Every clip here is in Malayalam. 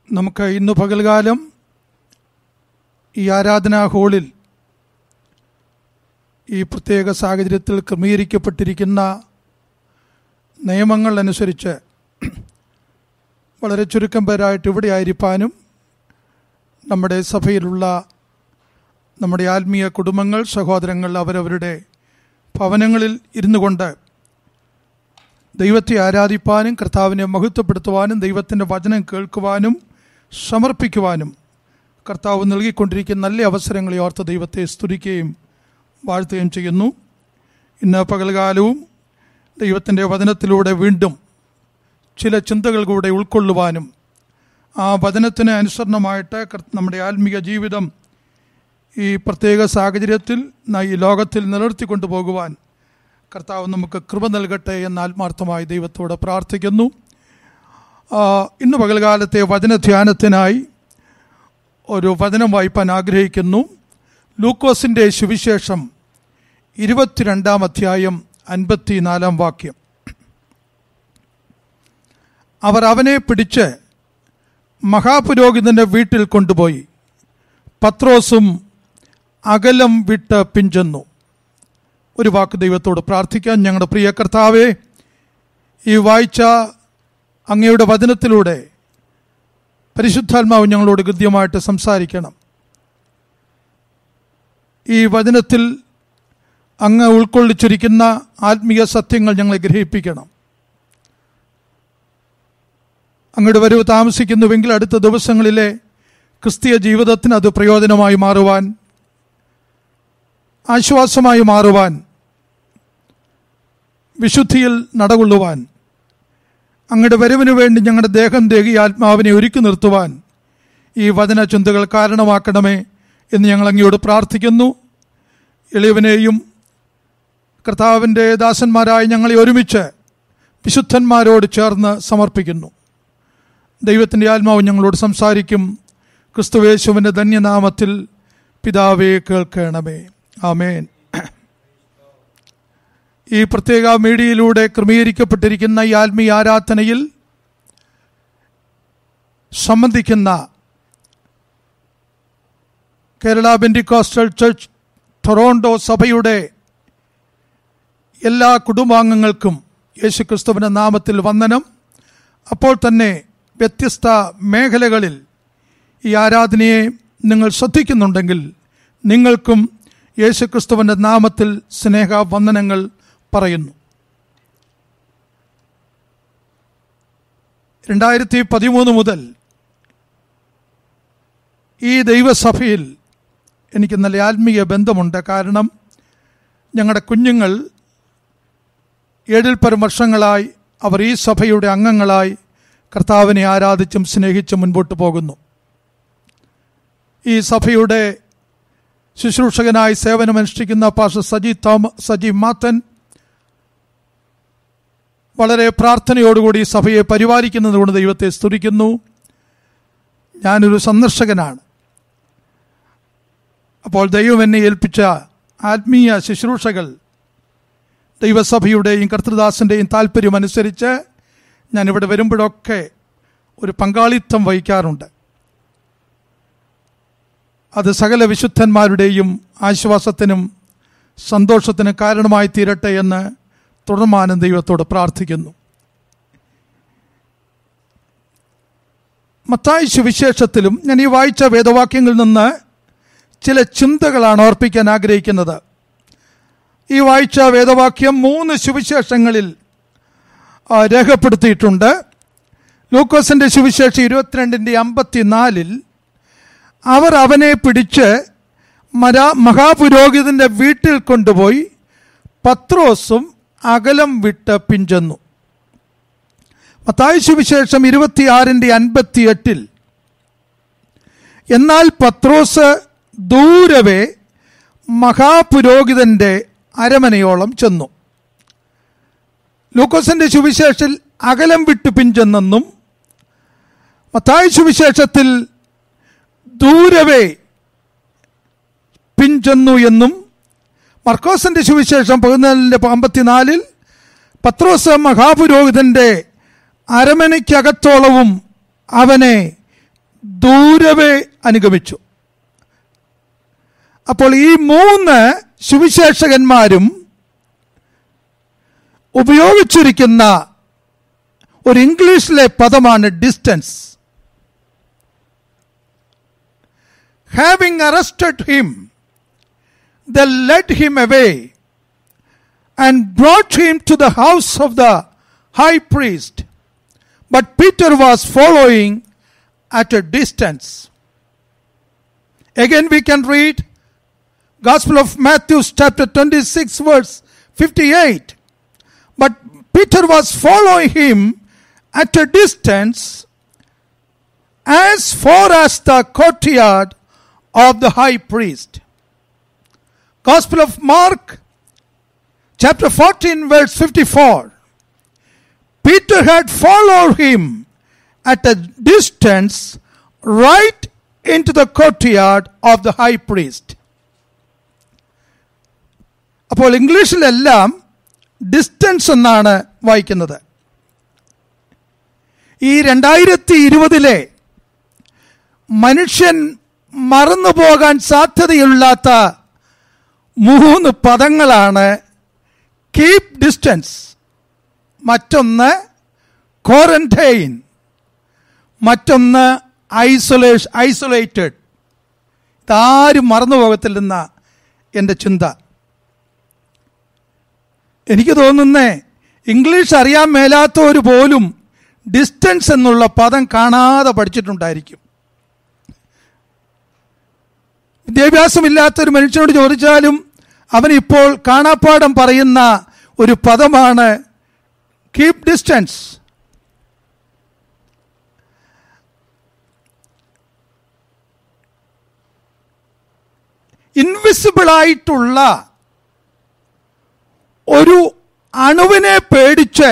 നമുക്ക് ഇന്ന് പകൽകാലം ഈ ആരാധനാ ഹാളിൽ ഈ പ്രത്യേക സാഹചര്യത്തിൽ ക്രമീകരിക്കപ്പെട്ടിരിക്കുന്ന നിയമങ്ങൾ അനുസരിച്ച് വളരെ ചുരുക്കം പേരായിട്ട് ഇവിടെ ആയിരിക്കാനും നമ്മുടെ സഭയിലുള്ള നമ്മുടെ ആത്മീയ കുടുംബങ്ങൾ സഹോദരങ്ങൾ അവരവരുടെ ഭവനങ്ങളിൽ ഇരുന്നു കൊണ്ട് ദൈവത്തെ ആരാധിപ്പാനും കർത്താവിനെ മഹത്വപ്പെടുത്തുവാനും ദൈവത്തിൻ്റെ വചനം കേൾക്കുവാനും സമർപ്പിക്കുവാനും കർത്താവ് നൽകിക്കൊണ്ടിരിക്കുന്ന നല്ല അവസരങ്ങളെ ഓർത്ത് ദൈവത്തെ സ്തുതിക്കുകയും വാഴ്ത്തുകയും ചെയ്യുന്നു ഇന്ന് പകൽകാലവും ദൈവത്തിൻ്റെ വചനത്തിലൂടെ വീണ്ടും ചില ചിന്തകൾ കൂടെ ഉൾക്കൊള്ളുവാനും ആ വചനത്തിന് അനുസരണമായിട്ട് കർ- നമ്മുടെ ആത്മീയ ജീവിതം ഈ പ്രത്യേക സാഹചര്യത്തിൽ ന- ഈ ലോകത്തിൽ നിലനിർത്തിക്കൊണ്ടു പോകുവാൻ കർത്താവ് നമുക്ക് കൃപ നൽകട്ടെ എന്ന് ആത്മാർത്ഥമായി ദൈവത്തോട് പ്രാർത്ഥിക്കുന്നു ആ, ഇന്ന് പകൽകാലത്തെ വചനധ്യാനത്തിനായി ഒരു വചനം വായിപ്പാൻ ആഗ്രഹിക്കുന്നു ലൂക്കോസിൻ്റെ സുവിശേഷം ഇരുപത്തിരണ്ടാം അധ്യായം അൻപത്തിനാലാം വാക്യം അവർ അവനെ പിടിച്ച് മഹാപുരോഹിതന്റെ വീട്ടിൽ കൊണ്ടുപോയി പത്രോസും അകലം വിട്ട് പിഞ്ചെന്നു ഒരു വാക്ക് ദൈവത്തോട് പ്രാർത്ഥിക്കാൻ ഞങ്ങളുടെ പ്രിയ കർത്താവെ ഈ വായിച്ച അങ്ങയുടെ വചനത്തിലൂടെ പരിശുദ്ധാത്മാവ് ഞങ്ങളോട് ഗദ്യമായിട്ട് സംസാരിക്കണം ഈ വചനത്തിൽ അങ്ങ് ഉൾക്കൊള്ളിച്ചിരിക്കുന്ന ആത്മീയ സത്യങ്ങൾ ഞങ്ങളെ ഗ്രഹിപ്പിക്കണം അങ്ങയുടെ വരവ് താമസിക്കുന്നുവെങ്കിൽ അടുത്ത ദിവസങ്ങളിലെ ക്രിസ്തീയ ജീവിതത്തിന് അത് പ്രയോജനമായി മാറുവാൻ ആശ്വാസമായി മാറുവാൻ വിശുദ്ധിയിൽ നടകൊള്ളുവാൻ അങ്ങയുടെ വരവിനു വേണ്ടി ഞങ്ങളുടെ ദേഹം ദേഹി ആത്മാവിനെ ഒരുക്കി നിർത്തുവാൻ ഈ വചന ചിന്തകൾ കാരണമാക്കണമേ എന്ന് ഞങ്ങൾ അങ്ങയോട് പ്രാർത്ഥിക്കുന്നു എളിയവനെയും കർത്താവിൻ്റെ ദാസന്മാരായി ഞങ്ങളെ ഒരുമിച്ച് വിശുദ്ധന്മാരോട് ചേർന്ന് സമർപ്പിക്കുന്നു ദൈവത്തിൻ്റെ ആത്മാവ് ഞങ്ങളോട് സംസാരിക്കും ക്രിസ്തുവേശുവിൻ്റെ ധന്യനാമത്തിൽ പിതാവേ കേൾക്കണമേ ആമേൻ ഈ പ്രത്യേക മീഡിയയിലൂടെ ക്രമീകരിക്കപ്പെട്ടിരിക്കുന്ന ഈ ആത്മീയ ആരാധനയിൽ സംബന്ധിക്കുന്ന കേരള ബെൻഡിക്കോസ്റ്റൽ ചർച്ച് ടൊറോണ്ടോ സഭയുടെ എല്ലാ കുടുംബാംഗങ്ങൾക്കും യേശുക്രിസ്തുവിൻ്റെ നാമത്തിൽ വന്ദനം അപ്പോൾ തന്നെ വ്യത്യസ്ത മേഖലകളിൽ ഈ ആരാധനയെ നിങ്ങൾ ശ്രദ്ധിക്കുന്നുണ്ടെങ്കിൽ നിങ്ങൾക്കും യേശുക്രിസ്തുവിൻ്റെ നാമത്തിൽ സ്നേഹ വന്ദനങ്ങൾ പറയുന്നു രണ്ടായിരത്തി പതിമൂന്ന് മുതൽ ഈ ദൈവസഭയിൽ എനിക്ക് നല്ല ആത്മീയ ബന്ധമുണ്ട് കാരണം ഞങ്ങളുടെ കുഞ്ഞുങ്ങൾ ഏഴിൽ പരം വർഷങ്ങളായി അവർ ഈ സഭയുടെ അംഗങ്ങളായി കർത്താവിനെ ആരാധിച്ചും സ്നേഹിച്ചും മുൻപോട്ട് പോകുന്നു ഈ സഭയുടെ ശുശ്രൂഷകനായി സേവനമനുഷ്ഠിക്കുന്ന പാഷ സജി തോമ സജി മാത്തൻ വളരെ പ്രാർത്ഥനയോടുകൂടി ഈ സഭയെ പരിപാലിക്കുന്നത് കൊണ്ട് ദൈവത്തെ സ്തുതിക്കുന്നു ഞാനൊരു സന്ദർശകനാണ് അപ്പോൾ ദൈവം എന്നെ ഏൽപ്പിച്ച ആത്മീയ ശുശ്രൂഷകൾ ദൈവസഭയുടെയും കർത്തൃദാസൻ്റെയും താല്പര്യമനുസരിച്ച് ഞാനിവിടെ വരുമ്പോഴൊക്കെ ഒരു പങ്കാളിത്തം വഹിക്കാറുണ്ട് അത് സകല വിശുദ്ധന്മാരുടെയും ആശ്വാസത്തിനും സന്തോഷത്തിനും കാരണമായി തീരട്ടെ എന്ന് തുടർമാനം ദൈവത്തോട് പ്രാർത്ഥിക്കുന്നു മത്തായി സുവിശേഷത്തിലും ഞാൻ ഈ വായിച്ച വേദവാക്യങ്ങളിൽ നിന്ന് ചില ചിന്തകളാണ് ഓർപ്പിക്കാൻ ആഗ്രഹിക്കുന്നത് ഈ വായിച്ച വേദവാക്യം മൂന്ന് സുവിശേഷങ്ങളിൽ ആ, രേഖപ്പെടുത്തിയിട്ടുണ്ട് ലൂക്കോസിന്റെ സുവിശേഷം ഇരുപത്തിരണ്ടിൻ്റെ അമ്പത്തിനാലിൽ അവർ അവനെ പിടിച്ച് മരാ മഹാപുരോഹിതന്റെ വീട്ടിൽ കൊണ്ടുപോയി പത്രോസും അകലം വിട്ട് പിഞ്ചെന്നു മത്തായി സുവിശേഷം ഇരുപത്തിയാറിൻ്റെ അൻപത്തിയെട്ടിൽ എന്നാൽ പത്രോസ് ദൂരവേ മഹാപുരോഹിതന്റെ അരമനയോളം ചെന്നു ലൂക്കോസിന്റെ സുവിശേഷത്തിൽ അകലം വിട്ട് പിഞ്ചെന്നെന്നും മത്തായി സുവിശേഷത്തിൽ ദൂരവേ പിഞ്ചെന്നു എന്നും മർക്കോസിന്റെ സുവിശേഷം പതിനാലിൻ്റെ അമ്പത്തിനാലിൽ പത്രോസ് മഹാപുരോഹിതന്റെ അരമനയ്ക്കകത്തോളവും അവനെ ദൂരവേ അനുഗമിച്ചു അപ്പോൾ ഈ മൂന്ന് സുവിശേഷകന്മാരും ഉപയോഗിച്ചിരിക്കുന്ന ഒരു ഇംഗ്ലീഷിലെ പദമാണ് distance having arrested him the led him away and brought him to the house of the high priest. But Peter was following at a distance. Again, we can read Gospel of Matthew, chapter 26, verse 58. But Peter was following him at a distance as far as the courtyard of the high priest. Gospel of Mark, chapter 14, verse 54. Peter had followed him at a distance right into the courtyard of the high priest. അപ്പോൾ ഇംഗ്ലീഷിലെല്ലാം ഡിസ്റ്റൻസ് എന്നാണ് വായിക്കുന്നത് ഈ രണ്ടായിരത്തി ഇരുപതിലെ മനുഷ്യൻ മറന്നു പോകാൻ സാധ്യതയില്ലാത്ത മൂന്ന് പദങ്ങളാണ് കീപ് ഡിസ്റ്റൻസ് മറ്റൊന്ന് ക്വാറന്റൈൻ മറ്റൊന്ന് ഐസൊലേഷൻ ഐസൊലേറ്റഡ് ഇതാരും മറന്നു പോകത്തില്ലെന്ന എൻ്റെ ചിന്ത എനിക്ക് തോന്നുന്നേ ഇംഗ്ലീഷ് അറിയാൻ മേലാത്തവർ പോലും ഡിസ്റ്റൻസ് എന്നുള്ള പദം കാണാതെ പഠിച്ചിട്ടുണ്ടായിരിക്കും വിദ്യാഭ്യാസമില്ലാത്ത ഒരു മനുഷ്യനോട് ചോദിച്ചാലും അവൻ ഇപ്പോൾ കാണാപ്പാടം പറയുന്ന ഒരു പദമാണ് കീപ് ഡിസ്റ്റൻസ് ഇൻവിസിബിൾ ആയിട്ടുള്ള ഒരു അണുവിനെ പേടിച്ച്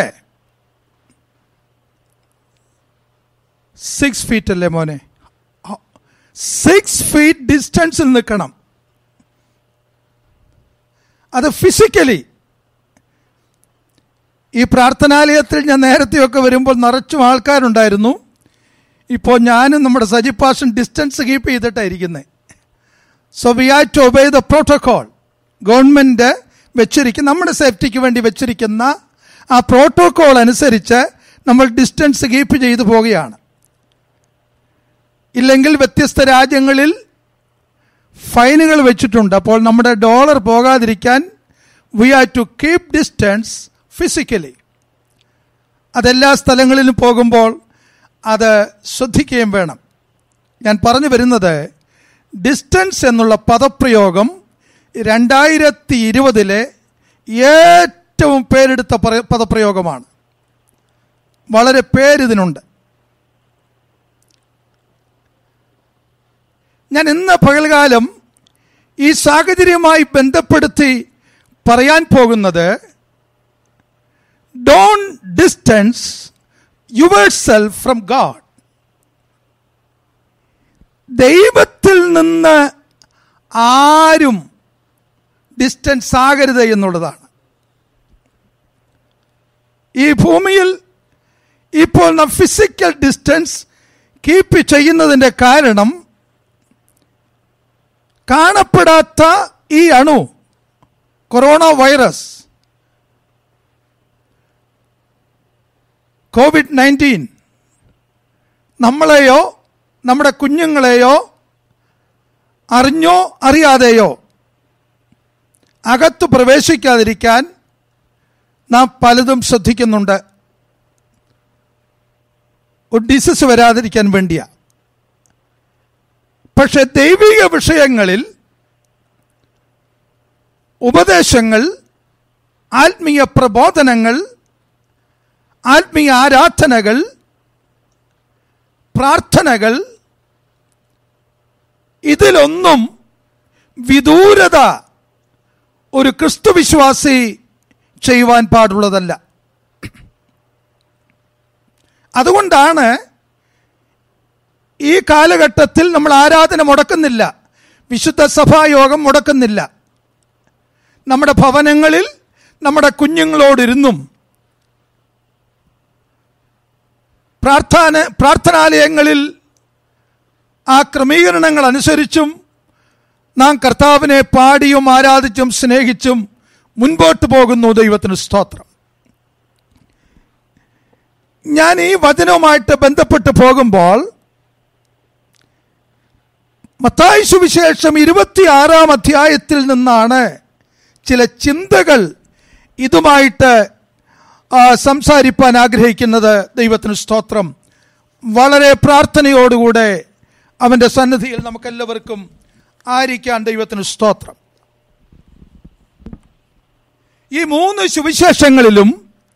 സിക്സ് ഫീറ്റ് അല്ലേ മോനെ സിക്സ് ഫീറ്റ് ഡിസ്റ്റൻസിൽ നിൽക്കണം അത് ഫിസിക്കലി ഈ പ്രാർത്ഥനാലയത്തിൽ ഞാൻ നേരത്തെയൊക്കെ വരുമ്പോൾ നിറച്ചും ആൾക്കാരുണ്ടായിരുന്നു ഇപ്പോൾ ഞാനും നമ്മുടെ സജിപാഷൻ ഡിസ്റ്റൻസ് കീപ്പ് ചെയ്തിട്ടാണ് ഇരിക്കുന്നത് so we have to obey the protocol government വെച്ചിരിക്കുന്ന നമ്മുടെ സേഫ്റ്റിക്ക് വേണ്ടി വെച്ചിരിക്കുന്ന ആ പ്രോട്ടോകോൾ അനുസരിച്ച് നമ്മൾ ഡിസ്റ്റൻസ് കീപ്പ് ചെയ്തു പോവുകയാണ് ഇല്ലെങ്കിൽ വ്യത്യസ്ത രാജ്യങ്ങളിൽ ഫൈനുകൾ വെച്ചിട്ടുണ്ട് അപ്പോൾ നമ്മുടെ ഡോളർ പോകാതിരിക്കാൻ we are to keep distance physically അതെല്ലാ സ്ഥലങ്ങളിലും പോകുമ്പോൾ അത് ശ്രദ്ധിക്കുകയും വേണം ഞാൻ പറഞ്ഞു വരുന്നത് ഡിസ്റ്റൻസ് എന്നുള്ള പദപ്രയോഗം രണ്ടായിരത്തി ഇരുപതിലെ ഏറ്റവും പേരെടുത്ത പറ- പദപ്രയോഗമാണ് വളരെ പേരിതിനുണ്ട് ഞാൻ ഇന്ന് പകൽകാലം ഈ സാഹചര്യവുമായി ബന്ധപ്പെടുത്തി പറയാൻ പോകുന്നത് don't distance yourself from God ദൈവത്തിൽ നിന്ന് ആരും ഡിസ്റ്റൻസ് ആകരുത് എന്നുള്ളതാണ് ഈ ഭൂമിയിൽ ഇപ്പോൾ നാം ഫിസിക്കൽ ഡിസ്റ്റൻസ് കീപ്പ് ചെയ്യുന്നതിൻ്റെ കാരണം കാണപ്പെടാത്ത ഈ അണു കൊറോണ വൈറസ് കോവിഡ് നയൻറ്റീൻ നമ്മളെയോ നമ്മുടെ കുഞ്ഞുങ്ങളെയോ അറിഞ്ഞോ അറിയാതെയോ അകത്ത് പ്രവേശിക്കാതിരിക്കാൻ നാം പലതും ശ്രദ്ധിക്കുന്നുണ്ട് ഒരു ഡിസീസ് വരാതിരിക്കാൻ വേണ്ടിയാ പക്ഷെ ദൈവിക വിഷയങ്ങളിൽ ഉപദേശങ്ങൾ ആത്മീയ പ്രബോധനങ്ങൾ ആത്മീയ ആരാധനകൾ പ്രാർത്ഥനകൾ ഇതിലൊന്നും വിദൂരത ഒരു ക്രിസ്തുവിശ്വാസി ചെയ്യുവാൻ പാടുള്ളതല്ല അതുകൊണ്ടാണ് ഈ കാലഘട്ടത്തിൽ നമ്മൾ ആരാധന മുടക്കുന്നില്ല വിശുദ്ധ സഭായോഗം മുടക്കുന്നില്ല നമ്മുടെ ഭവനങ്ങളിൽ നമ്മുടെ കുഞ്ഞുങ്ങളോടിരുന്നും പ്രാർത്ഥന പ്രാർത്ഥനാലയങ്ങളിൽ ആ ക്രമീകരണങ്ങൾ അനുസരിച്ചും നാം കർത്താവിനെ പാടിയും ആരാധിച്ചും സ്നേഹിച്ചും മുൻപോട്ട് പോകുന്നു ദൈവത്തിന് സ്തോത്രം ഞാൻ ഈ വചനവുമായിട്ട് ബന്ധപ്പെട്ട് പോകുമ്പോൾ മത്തായി സുവിശേഷം ഇരുപത്തിയാറാം അധ്യായത്തിൽ നിന്നാണ് ചില ചിന്തകൾ ഇതുമായിട്ട് ആ, സംസാരിപ്പാൻ ആഗ്രഹിക്കുന്നത് ദൈവത്തിന് സ്തോത്രം വളരെ പ്രാർത്ഥനയോടുകൂടെ അവൻ്റെ സന്നിധിയിൽ നമുക്കെല്ലാവർക്കും ആയിരിക്കാൻ ദൈവത്തിന് സ്തോത്രം ഈ മൂന്ന് സുവിശേഷങ്ങളിലും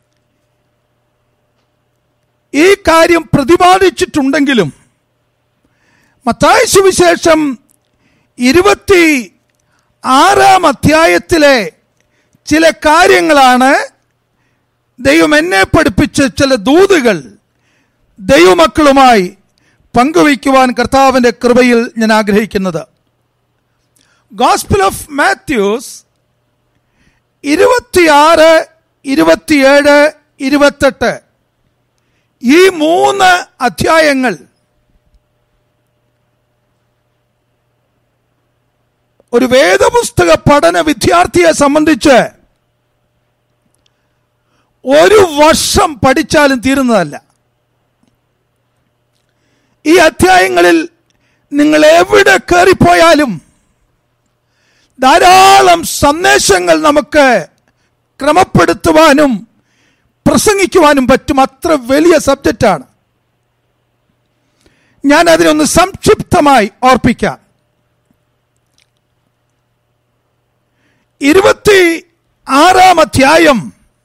ഈ കാര്യം പ്രതിപാദിച്ചിട്ടുണ്ടെങ്കിലും മത്തായ സുവിശേഷം ഇരുപത്തി ആറാം അധ്യായത്തിലെ ചില കാര്യങ്ങളാണ് ദൈവം എന്നെ പഠിപ്പിച്ച ചില ദൂതുകൾ ദൈവമക്കളുമായി പങ്കുവയ്ക്കുവാൻ കർത്താവിൻ്റെ കൃപയിൽ ഞാൻ ആഗ്രഹിക്കുന്നത് ഗോസ്പിൾ ഓഫ് മാത്യൂസ് ഇരുപത്തിയാറ് ഇരുപത്തിയേഴ് ഇരുപത്തെട്ട് ഈ മൂന്ന് അധ്യായങ്ങൾ ഒരു വേദപുസ്തക പഠന വിദ്യാർത്ഥിയെ സംബന്ധിച്ച് ഒരു വർഷം പഠിച്ചാലും തീരുന്നതല്ല ഈ അധ്യായങ്ങളിൽ നിങ്ങൾ എവിടെ കയറിപ്പോയാലും ധാരാളം സന്ദേശങ്ങൾ നമുക്ക് ക്രമപ്പെടുത്തുവാനും പ്രസംഗിക്കുവാനും പറ്റും അത്ര വലിയ സബ്ജക്റ്റാണ് ഞാൻ അതിനൊന്ന് സംക്ഷിപ്തമായി ഓർപ്പിക്കാം ഇരുപത്തി ആറാം അധ്യായം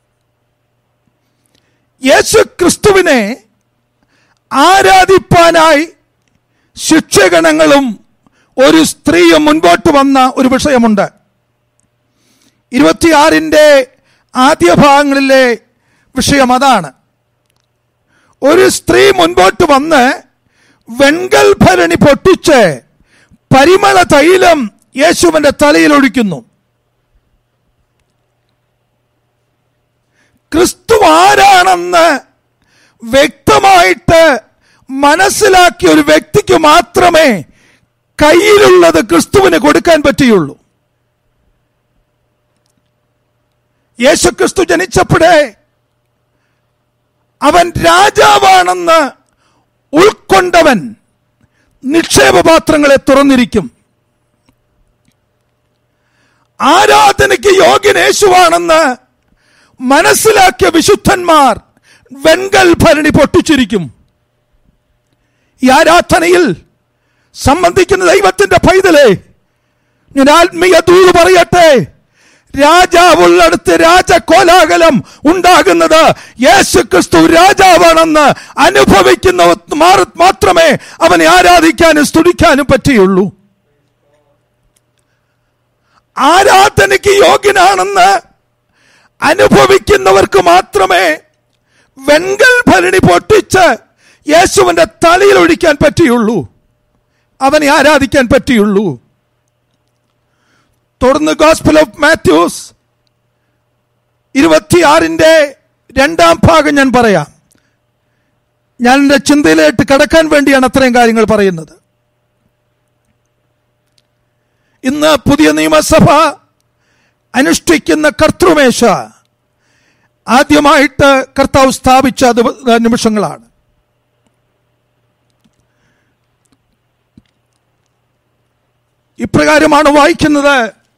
യേശു ക്രിസ്തുവിനെ ആരാധിപ്പാനായി ശിക്ഷഗണങ്ങളും ഒരു സ്ത്രീയും മുൻപോട്ട് വന്ന ഒരു വിഷയമുണ്ട് ഇരുപത്തിയാറിൻ്റെ ആദ്യ ഭാഗങ്ങളിലെ വിഷയം അതാണ് ഒരു സ്ത്രീ മുൻപോട്ട് വന്ന് വെങ്കൽ ഭരണി പൊട്ടിച്ച് പരിമള തൈലം യേശുവിന്റെ തലയിൽ ഒഴിക്കുന്നു ക്രിസ്തു ആരാണെന്ന് വ്യക്തമായിട്ട് മനസ്സിലാക്കിയ ഒരു വ്യക്തിക്ക് മാത്രമേ കയ്യിലുള്ളത് ക്രിസ്തുവിന് കൊടുക്കാൻ പറ്റുകയുള്ളൂ യേശു ക്രിസ്തു ജനിച്ചപ്പോഴേ അവൻ രാജാവാണെന്ന് ഉൾക്കൊണ്ടവൻ നിക്ഷേപപാത്രങ്ങളെ തുറന്നിരിക്കും ആരാധനയ്ക്ക് യോഗ്യൻ യേശുവാണെന്ന് മനസ്സിലാക്കിയ വിശുദ്ധന്മാർ വെങ്കൽ ഭരണി പൊട്ടിച്ചിരിക്കും ഈ ആരാധനയിൽ സംബന്ധിക്കുന്ന ദൈവത്തിന്റെ പൈതലേ ഞാൻ ആത്മീയ ദൂത് പറയട്ടെ രാജാവുള്ളടുത്ത് രാജകോലാഹലം ഉണ്ടാകുന്നത് യേശു ക്രിസ്തു രാജാവാണെന്ന് അനുഭവിക്കുന്ന മാറ- മാത്രമേ അവനെ ആരാധിക്കാനും സ്തുതിക്കാനും പറ്റുകയുള്ളൂ ആരാധനയ്ക്ക് യോഗ്യനാണെന്ന് അനുഭവിക്കുന്നവർക്ക് മാത്രമേ വെങ്കൽ ഭരണി പൊട്ടിച്ച് യേശുവിന്റെ തലയിൽ ഒഴിക്കാൻ പറ്റിയുള്ളൂ അവനെ ആരാധിക്കാൻ പറ്റിയുള്ളൂ തുടർന്ന് ഗോസ്പൽ ഓഫ് മാത്യൂസ് ഇരുപത്തിയാറിന്റെ രണ്ടാം ഭാഗം ഞാൻ പറയാം ഞാൻ എൻ്റെ ചിന്തയിലേക്ക് കടക്കാൻ വേണ്ടിയാണ് അത്രയും കാര്യങ്ങൾ പറയുന്നത് ഇന്ന് പുതിയ നിയമസഭ അനുഷ്ഠിക്കുന്ന കർത്തൃമേശ ആദ്യമായിട്ട് കർത്താവ് സ്ഥാപിച്ച ദിവ- നിമിഷങ്ങളാണ് ഇപ്രകാരമാണ് വായിക്കുന്നത്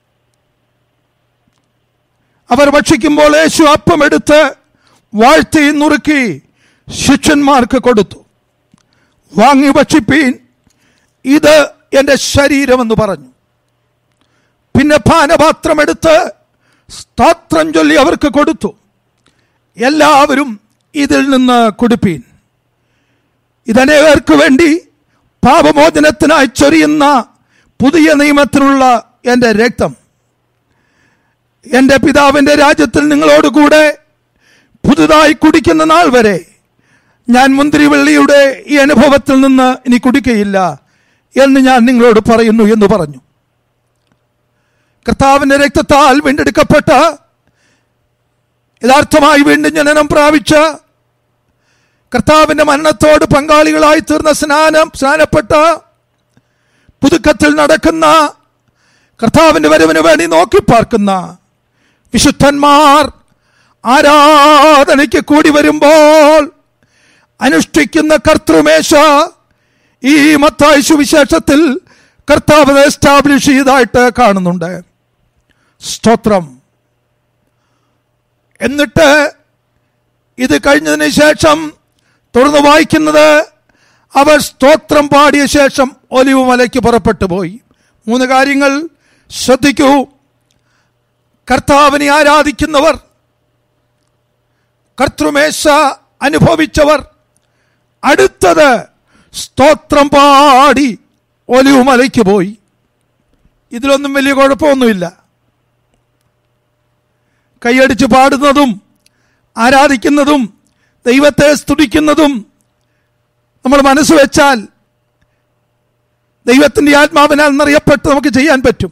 അവർ ഭക്ഷിക്കുമ്പോൾ യേശു അപ്പം എടുത്ത് വാഴ്ത്തി നുറുക്കി ശിഷ്യന്മാർക്ക് കൊടുത്തു വാങ്ങി ഭക്ഷിപ്പീൻ ഇത് എൻ്റെ ശരീരമെന്ന് പറഞ്ഞു പിന്നെ പാനപാത്രം എടുത്ത് സ്തോത്രം ചൊല്ലി അവർക്ക് കൊടുത്തു എല്ലാവരും ഇതിൽ നിന്ന് കുടിപ്പീൻ ഇതനേകർക്ക് വേണ്ടി പാപമോചനത്തിനായി ചൊരിയുന്ന പുതിയ നിയമത്തിനുള്ള എൻ്റെ രക്തം എൻ്റെ പിതാവിൻ്റെ രാജ്യത്തിൽ നിങ്ങളോടുകൂടെ പുതുതായി കുടിക്കുന്ന നാൾ വരെ ഞാൻ മുന്തിരിവള്ളിയുടെ ഈ അനുഭവത്തിൽ നിന്ന് ഇനി കുടിക്കയില്ല എന്ന് ഞാൻ നിങ്ങളോട് പറയുന്നു എന്ന് പറഞ്ഞു കർത്താവിന്റെ രക്തത്താൽ വീണ്ടെടുക്കപ്പെട്ട യഥാർത്ഥമായി വീണ്ടും ജനനം പ്രാപിച്ച കർത്താവിന്റെ മരണത്തോട് പങ്കാളികളായി തീർന്ന സ്നാനം സ്നാനപ്പെട്ട പുതുക്കത്തിൽ നടക്കുന്ന കർത്താവിന്റെ വരവിന് വേണ്ടി നോക്കി പാർക്കുന്ന വിശുദ്ധന്മാർ ആരാധനയ്ക്ക് കൂടി വരുമ്പോൾ അനുഷ്ഠിക്കുന്ന കർത്തൃമേശ ഈ മത്തായി സുവിശേഷത്തിൽ കർത്താവ് എസ്റ്റാബ്ലിഷ് ചെയ്തതായിട്ട് കാണുന്നുണ്ട് സ്തോത്രം എന്നിട്ട് ഇത് കഴിഞ്ഞതിന് ശേഷം തുടർന്ന് വായിക്കുന്നത് അവർ സ്തോത്രം പാടിയ ശേഷം ഒലിവ് മലയ്ക്ക് പുറപ്പെട്ടു പോയി മൂന്ന് കാര്യങ്ങൾ ശ്രദ്ധിക്കൂ കർത്താവിനെ ആരാധിക്കുന്നവർ കർത്തൃമേശ അനുഭവിച്ചവർ അടുത്തത് സ്തോത്രം പാടി ഒലിവ് മലയ്ക്ക് പോയി ഇതിലൊന്നും വലിയ കുഴപ്പമൊന്നുമില്ല കൈയടിച്ച് പാടുന്നതും ആരാധിക്കുന്നതും ദൈവത്തെ സ്തുതിക്കുന്നതും നമ്മൾ മനസ്സ് വെച്ചാൽ ദൈവത്തിന്റെ ആത്മാവിനാൽ നിറയപ്പെട്ട് നമുക്ക് ചെയ്യാൻ പറ്റും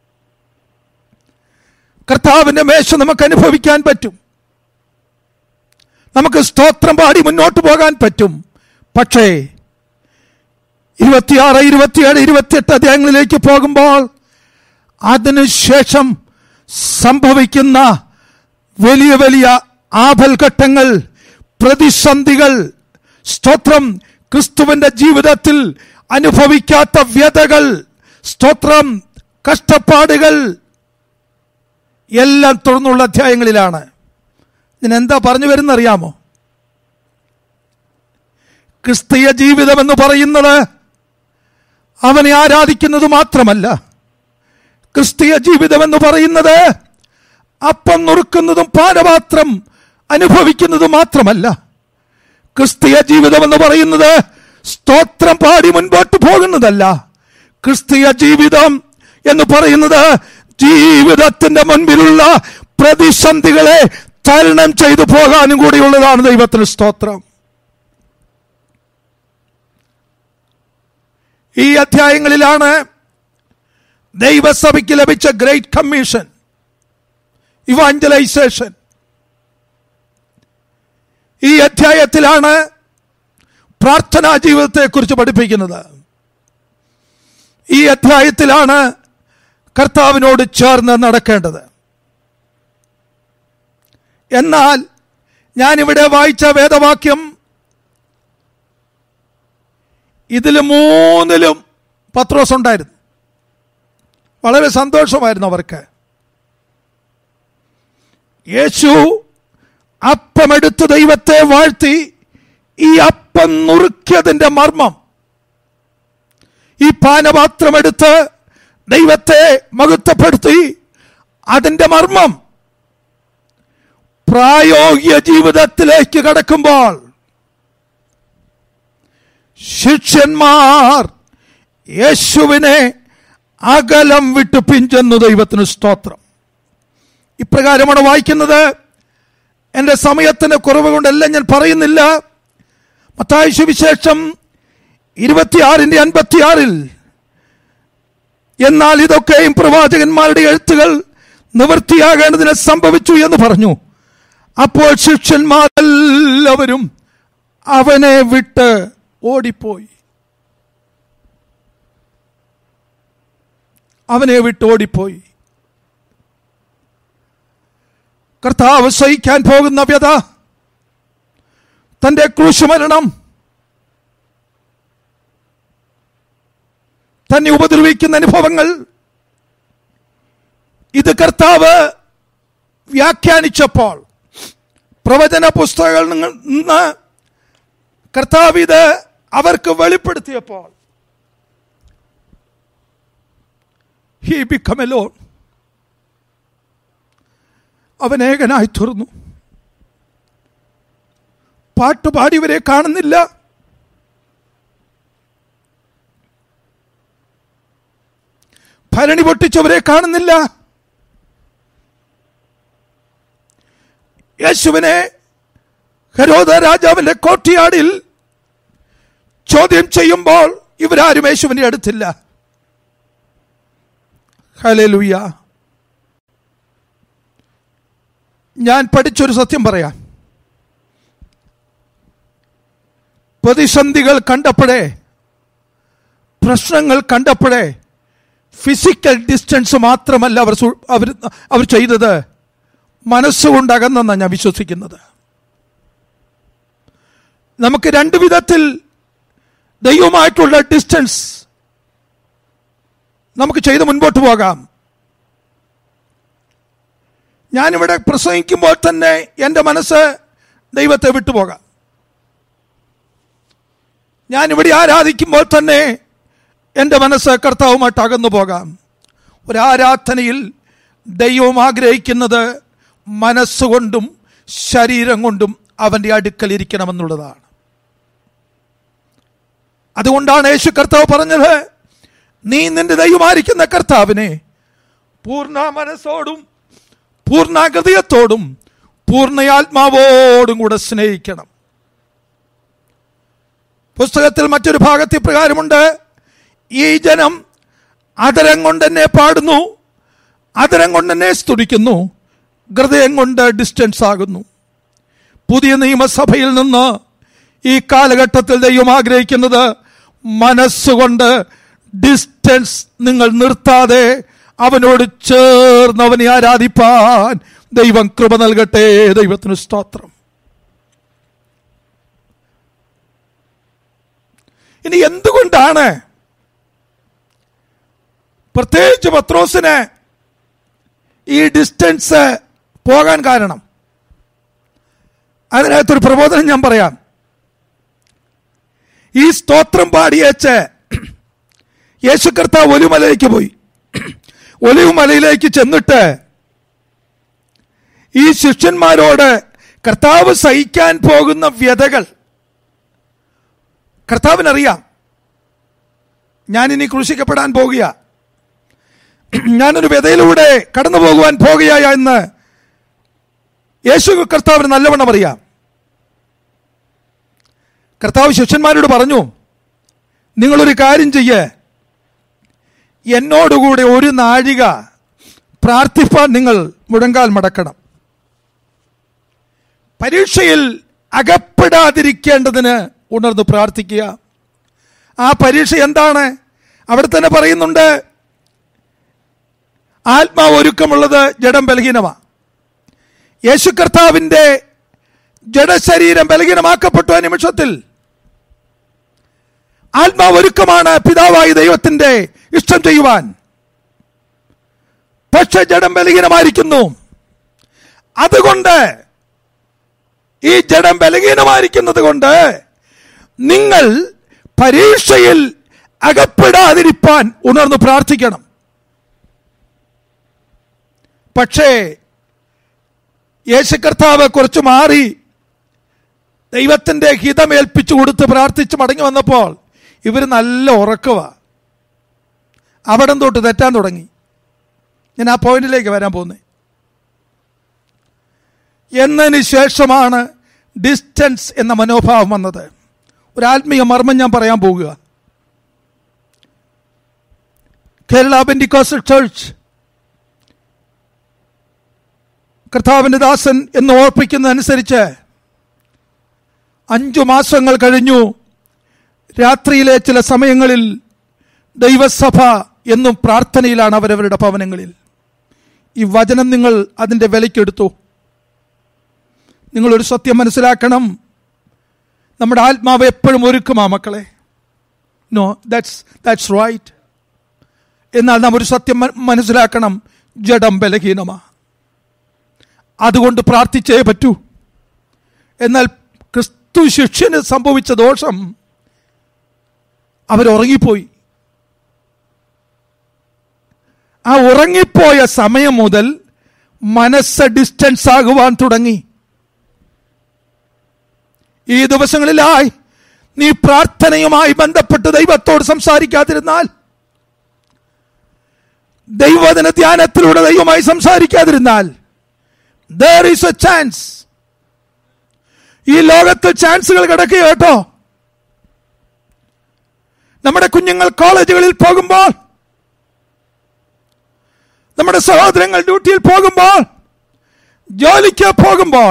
കർത്താവിന്റെ മേശ നമുക്ക് അനുഭവിക്കാൻ പറ്റും നമുക്ക് സ്തോത്രം പാടി മുന്നോട്ട് പോകാൻ പറ്റും പക്ഷേ ഇരുപത്തിയാറ് ഇരുപത്തിയേഴ് ഇരുപത്തിയെട്ട് അധ്യായങ്ങളിലേക്ക് പോകുമ്പോൾ അതിനുശേഷം സംഭവിക്കുന്ന വലിയ വലിയ ആപൽഘട്ടങ്ങൾ പ്രതിസന്ധികൾ സ്തോത്രം ക്രിസ്തുവിന്റെ ജീവിതത്തിൽ അനുഭവിക്കാത്ത വ്യതകൾ സ്തോത്രം കഷ്ടപ്പാടുകൾ എല്ലാം തുറന്നുള്ള അധ്യായങ്ങളിലാണ് ഇതിനെന്താ പറഞ്ഞു വരുന്നറിയാമോ ക്രിസ്തീയ ജീവിതം എന്ന് പറയുന്നത് അവനെ ആരാധിക്കുന്നത് മാത്രമല്ല ക്രിസ്തീയ ജീവിതം എന്ന് പറയുന്നത് അപ്പം നുറുക്കുന്നതും പാനപാത്രം അനുഭവിക്കുന്നതും മാത്രമല്ല ക്രിസ്തീയ ജീവിതം എന്ന് പറയുന്നത് സ്തോത്രം പാടി മുൻപോട്ട് പോകുന്നതല്ല ക്രിസ്തീയ ജീവിതം എന്ന് പറയുന്നത് ജീവിതത്തിന്റെ മുൻപിലുള്ള പ്രതിസന്ധികളെ തരണം ചെയ്തു പോകാനും കൂടിയുള്ളതാണ് ദൈവത്തിന് സ്തോത്രം ഈ അധ്യായങ്ങളിലാണ് ദൈവസഭയ്ക്ക് ലഭിച്ച ഗ്രേറ്റ് കമ്മീഷൻ ഇവാഞ്ചലൈസേഷൻ ഈ അധ്യായത്തിലാണ് പ്രാർത്ഥനാ ജീവിതത്തെക്കുറിച്ച് പഠിപ്പിക്കുന്നത് ഈ അധ്യായത്തിലാണ് കർത്താവിനോട് ചേർന്ന് നടക്കേണ്ടത് എന്നാൽ ഞാനിവിടെ വായിച്ച വേദവാക്യം ഇതിൽ മൂന്നിലും പത്രോസ് ഉണ്ടായിരുന്നു വളരെ സന്തോഷമായിരുന്നു അവർക്ക് യേശു അപ്പമെടുത്ത് ദൈവത്തെ വാഴ്ത്തി ഈ അപ്പം നുറുക്കിയതിന്റെ മർമ്മം ഈ പാനപാത്രമെടുത്ത് ദൈവത്തെ മഹത്വപ്പെടുത്തി അതിന്റെ മർമ്മം പ്രായോഗിക ജീവിതത്തിലേക്ക് കടക്കുമ്പോൾ ശിഷ്യന്മാർ യേശുവിനെ അകലം വിട്ട് പിഞ്ചെന്നു ദൈവത്തിന് സ്തോത്രം ഇപ്രകാരമാണ് വായിക്കുന്നത് എൻ്റെ സമയത്തിന് കുറവ് കൊണ്ടെല്ലാം ഞാൻ പറയുന്നില്ല മത്തായ സുവിശേഷം ഇരുപത്തിയാറിന്റെ അൻപത്തിയാറിൽ എന്നാൽ ഇതൊക്കെയും പ്രവാചകന്മാരുടെ എഴുത്തുകൾ നിവൃത്തിയാകേണ്ടതിന് സംഭവിച്ചു എന്ന് പറഞ്ഞു അപ്പോൾ ശിഷ്യന്മാരെല്ലാവരും അവനെ വിട്ട് ഓടിപ്പോയി അവനെ വിട്ട് ഓടിപ്പോയി കർത്താവ് സഹിക്കാൻ പോകുന്ന വ്യത തന്റെ ക്രൂശുമരണം തന്നെ ഉപദ്രവിക്കുന്ന അനുഭവങ്ങൾ ഇത് കർത്താവ് വ്യാഖ്യാനിച്ചപ്പോൾ പ്രവചന പുസ്തകങ്ങളിൽ നിന്ന് കർത്താവ് ഇത് അവർക്ക് വെളിപ്പെടുത്തിയപ്പോൾ ഹി ബിക്കം എലോൺ അവൻ ഏകനായി തീർന്നു പാട്ടുപാടിയവരെ കാണുന്നില്ല ഭരണി പൊട്ടിച്ചവരെ കാണുന്നില്ല യേശുവിനെ ഹരോദ രാജാവിന്റെ കോട്ടിയാടിൽ ചോദ്യം ചെയ്യുമ്പോൾ ഇവരാരും യേശുവിനെ അടുത്തില്ല ഹലലുയ്യ ഞാൻ പഠിച്ചൊരു സത്യം പറയാം പ്രതിസന്ധികൾ കണ്ടപ്പോഴേ പ്രശ്നങ്ങൾ കണ്ടപ്പോഴേ ഫിസിക്കൽ ഡിസ്റ്റൻസ് മാത്രമല്ല അവർ സു- അവർ അവർ ചെയ്തത് മനസ്സുകൊണ്ട് അകന്നെന്നാണ് ഞാൻ വിശ്വസിക്കുന്നത് നമുക്ക് രണ്ട് വിധത്തിൽ ദൈവമായിട്ടുള്ള ഡിസ്റ്റൻസ് നമുക്ക് ചെയ്ത് മുൻപോട്ട് പോകാം ഞാനിവിടെ പ്രസംഗിക്കുമ്പോൾ തന്നെ എൻ്റെ മനസ്സ് ദൈവത്തെ വിട്ടുപോകാം ഞാനിവിടെ ആരാധിക്കുമ്പോൾ തന്നെ എൻ്റെ മനസ്സ് കർത്താവുമായിട്ട് അകന്നു പോകാം ഒരു ആരാധനയിൽ ദൈവം ആഗ്രഹിക്കുന്നത് മനസ്സുകൊണ്ടും ശരീരം കൊണ്ടും അവൻ്റെ അടുക്കൽ ഇരിക്കണമെന്നുള്ളതാണ് അതുകൊണ്ടാണ് യേശു കർത്താവ് പറഞ്ഞത് നീ നിന്റെ ദൈവമായിരിക്കുന്ന കർത്താവിനെ പൂർണ്ണ മനസ്സോടും പൂർണ്ണ ഹൃദയത്തോടും പൂർണ്ണയാത്മാവോടും കൂടെ സ്നേഹിക്കണം പുസ്തകത്തിൽ മറ്റൊരു ഭാഗത്ത് ഇപ്രകാരമുണ്ട് ഈ ജനം അതരം കൊണ്ട് എന്നെ പാടുന്നു അതരം കൊണ്ട് എന്നെ സ്തുതിക്കുന്നു ഹൃദയം കൊണ്ട് ഡിസ്റ്റൻസ് ആകുന്നു പുതിയ നിയമസഭയിൽ നിന്ന് ഈ കാലഘട്ടത്തിൽ ദൈവം ആഗ്രഹിക്കുന്നത് മനസ്സുകൊണ്ട് ഡിസ്റ്റൻസ് നിങ്ങൾ നിർത്താതെ അവനോട് ചേർന്ന് അവനെ ആരാധിപ്പാൻ ദൈവം കൃപ നൽകട്ടെ ദൈവത്തിന് സ്തോത്രം ഇനി എന്തുകൊണ്ടാണ് പ്രത്യേകിച്ച് പത്രോസിന് ഈ ഡിസ്റ്റൻസ് പോകാൻ കാരണം അതിനകത്തൊരു പ്രബോധനം ഞാൻ പറയാം ഈ സ്തോത്രം പാടിയേച്ച് യേശു കർത്താവ് ഒലിമലയിലേക്ക് പോയി ഒലിവുമലയിലേക്ക് ചെന്നിട്ട് ഈ ശിഷ്യന്മാരോട് കർത്താവ് സഹിക്കാൻ പോകുന്ന വ്യതകൾ കർത്താവിനറിയാം ഞാനിനി ക്രൂശിക്കപ്പെടാൻ പോകുക ഞാനൊരു വ്യതയിലൂടെ കടന്നു പോകുവാൻ പോകുകയ എന്ന് യേശു കർത്താവിന് നല്ലവണ്ണം അറിയാം കർത്താവ് ശിഷ്യന്മാരോട് പറഞ്ഞു നിങ്ങളൊരു കാര്യം ചെയ്യേ എന്നോടുകൂടെ ഒരു നാഴിക പ്രാർത്ഥിപ്പാൻ നിങ്ങൾ മുഴങ്കാൽ മടക്കണം പരീക്ഷയിൽ അകപ്പെടാതിരിക്കേണ്ടതിന് ഉണർന്ന് പ്രാർത്ഥിക്കുക ആ പരീക്ഷ എന്താണ് അവിടെ തന്നെ പറയുന്നുണ്ട് ആത്മാവ് ഒരുക്കമുള്ളത് ജഡം ബലഹീനമാണ് യേശു കർത്താവിൻ്റെ ജഡശരീരം ബലഹീനമാക്കപ്പെട്ടു ആ നിമിഷത്തിൽ ആത്മാവ് ഒരുക്കമാണ് പിതാവായി ദൈവത്തിന്റെ ഇഷ്ടം ചെയ്യുവാൻ പക്ഷെ ജഡം ബലഹീനമായിരിക്കുന്നു അതുകൊണ്ട് ഈ ജഡം ബലഹീനമായിരിക്കുന്നത് കൊണ്ട് നിങ്ങൾ പരീക്ഷയിൽ അകപ്പെടാതിരിപ്പാൻ ഉണർന്ന് പ്രാർത്ഥിക്കണം പക്ഷേ യേശു കർത്താവ് കുറച്ച് മാറി ദൈവത്തിന്റെ ഹിതമേൽപ്പിച്ചു കൊടുത്ത് പ്രാർത്ഥിച്ച് മടങ്ങി വന്നപ്പോൾ ഇവർ നല്ല ഉറക്കവാ അവിടം തൊട്ട് തെറ്റാൻ തുടങ്ങി ഞാൻ ആ പോയിന്റിലേക്ക് വരാൻ പോകുന്നത് എന്നതിന് ശേഷമാണ് ഡിസ്റ്റൻസ് എന്ന മനോഭാവം വന്നത് ഒരു ആത്മീയ മർമ്മം ഞാൻ പറയാൻ പോകുക കേരള ബെൻഡിക്കോസൽ ചർച്ച് കർത്താവിൻ്റെ ദാസൻ എന്ന് ഓർപ്പിക്കുന്നതനുസരിച്ച് അഞ്ചു മാസങ്ങൾ കഴിഞ്ഞു രാത്രിയിലെ ചില സമയങ്ങളിൽ ദൈവസഭ എന്നും പ്രാർത്ഥനയിലാണ് അവരവരുടെ ഭവനങ്ങളിൽ ഈ വചനം നിങ്ങൾ അതിൻ്റെ വിലയ്ക്കെടുത്തു നിങ്ങളൊരു സത്യം മനസ്സിലാക്കണം നമ്മുടെ ആത്മാവ് എപ്പോഴും ഒരുക്കുമാ മക്കളെ നോ ദാറ്റ്സ് ദാറ്റ്സ് റൈറ്റ് എന്നാൽ നാം ഒരു സത്യം മ- മനസ്സിലാക്കണം ജഡം ബലഹീനമാ അതുകൊണ്ട് പ്രാർത്ഥിച്ചേ പറ്റൂ എന്നാൽ ക്രിസ്തു ശിഷ്യന് സംഭവിച്ച ദോഷം അവരുറങ്ങിപ്പോയി ആ ഉറങ്ങിപ്പോയ സമയം മുതൽ മനസ്സ് ഡിസ്റ്റൻസ് ആകുവാൻ തുടങ്ങി ഈ ദിവസങ്ങളിലായി നീ പ്രാർത്ഥനയുമായി ബന്ധപ്പെട്ട് ദൈവത്തോട് സംസാരിക്കാതിരുന്നാൽ ദൈവദിന ധ്യാനത്തിലൂടെ ദൈവമായി സംസാരിക്കാതിരുന്നാൽ ദർ ഈസ് എ ചാൻസ് ഈ ലോകത്തിൽ ചാൻസുകൾ കിടക്കുക കേട്ടോ നമ്മുടെ കുഞ്ഞുങ്ങൾ കോളേജുകളിൽ പോകുമ്പോൾ നമ്മുടെ സഹോദരങ്ങൾ ഡ്യൂട്ടിയിൽ പോകുമ്പോൾ ജോലിക്ക് പോകുമ്പോൾ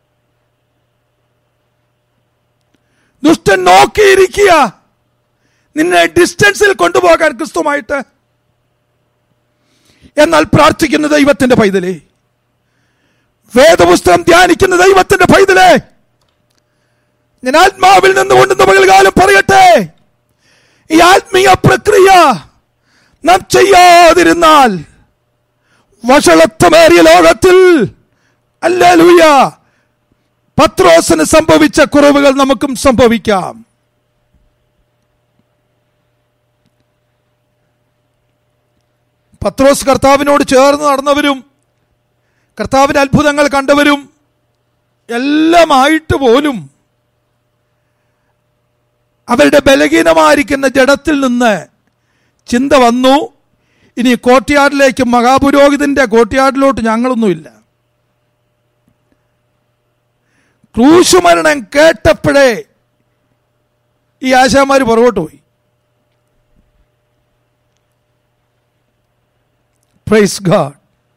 ദുഷ്ടൻ നോക്കിയിരിക്കുക നിന്നെ ഡിസ്റ്റൻസിൽ കൊണ്ടുപോകാൻ ക്രിസ്തുമായിട്ട് എന്നാൽ പ്രാർത്ഥിക്കുന്ന ദൈവത്തിന്റെ പൈതലേ വേദപുസ്തകം ധ്യാനിക്കുന്ന ദൈവത്തിന്റെ പൈതലേ ഞാൻ ആത്മാവിൽ നിന്നുകൊണ്ട് ഇന്ന് പകൽക്കാലം പറയട്ടെ ഈ ആത്മീയ പ്രക്രിയ നാം ചെയ്യാതിരുന്നാൽ വഷളത്വമേറിയ ലോകത്തിൽ അല്ലൂയ പത്രോസിന് സംഭവിച്ച കുറവുകൾ നമുക്കും സംഭവിക്കാം പത്രോസ് കർത്താവിനോട് ചേർന്ന് നടന്നവരും കർത്താവിന്റെ അത്ഭുതങ്ങൾ കണ്ടവരും എല്ലാമായിട്ട് പോലും അവരുടെ ബലഹീനമായിരിക്കുന്ന ജഡത്തിൽ നിന്ന് ചിന്ത വന്നു ഇനി കോട്ടയാടിലേക്ക് മഹാപുരോഹിതന്റെ കോട്ടയാടിലോട്ട് ഞങ്ങളൊന്നുമില്ല ക്രൂശ് മരണം കേട്ടപ്പോഴേ ഈ ആശാമാര് പുറകോട്ട് പോയി പ്രൈസ് ഗാഡ്